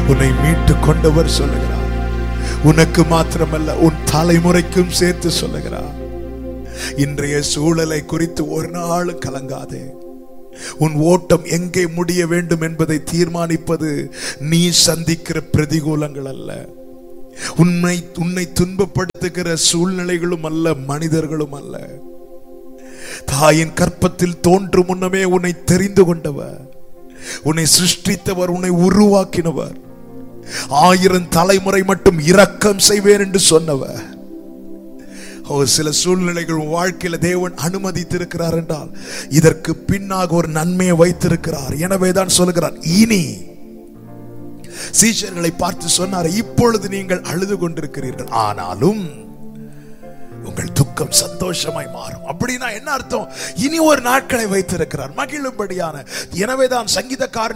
உன்னை மீட்டு கொண்டவர் சொல்லுகிறார் உனக்கு மாத்திரமல்ல உன் தலைமுறைக்கும் சேர்த்து சொல்லுகிறார் இன்றைய சூழலை குறித்து ஒரு நாளும் கலங்காதே உன் ஓட்டம் எங்கே முடிய வேண்டும் என்பதை தீர்மானிப்பது நீ சந்திக்கிற பிரதிகூலங்கள் அல்ல உன்னை உன்னை துன்பப்படுத்துகிற சூழ்நிலைகளும் அல்ல மனிதர்களும் அல்ல தாயின் கற்பத்தில் தோன்றும் முன்னமே உன்னை தெரிந்து கொண்டவர் உன்னை சிருஷ்டித்தவர் உன்னை உருவாக்கினவர் ஆயிரம் தலைமுறை மட்டும் இரக்கம் செய்வேன் என்று சொன்னவர் ஓ சில சூழ்நிலைகள் உன் வாழ்க்கையில தேவன் அனுமதித்திருக்கிறார் என்றால் இதற்கு பின்னாக ஒரு நன்மையை வைத்திருக்கிறார் எனவே தான் சொல்லுகிறார் இனி சீஷர்களை பார்த்து சொன்னார் இப்பொழுது நீங்கள் அழுது கொண்டிருக்கிறீர்கள் ஆனாலும் உங்கள் துக்கம் சந்தோஷமாய் மாறும் அப்படின்னா என்ன அர்த்தம் இனி ஒரு நாட்களை வைத்திருக்கிறார் மகிழும்படியான எனவேதான் சங்கீதக்காரன்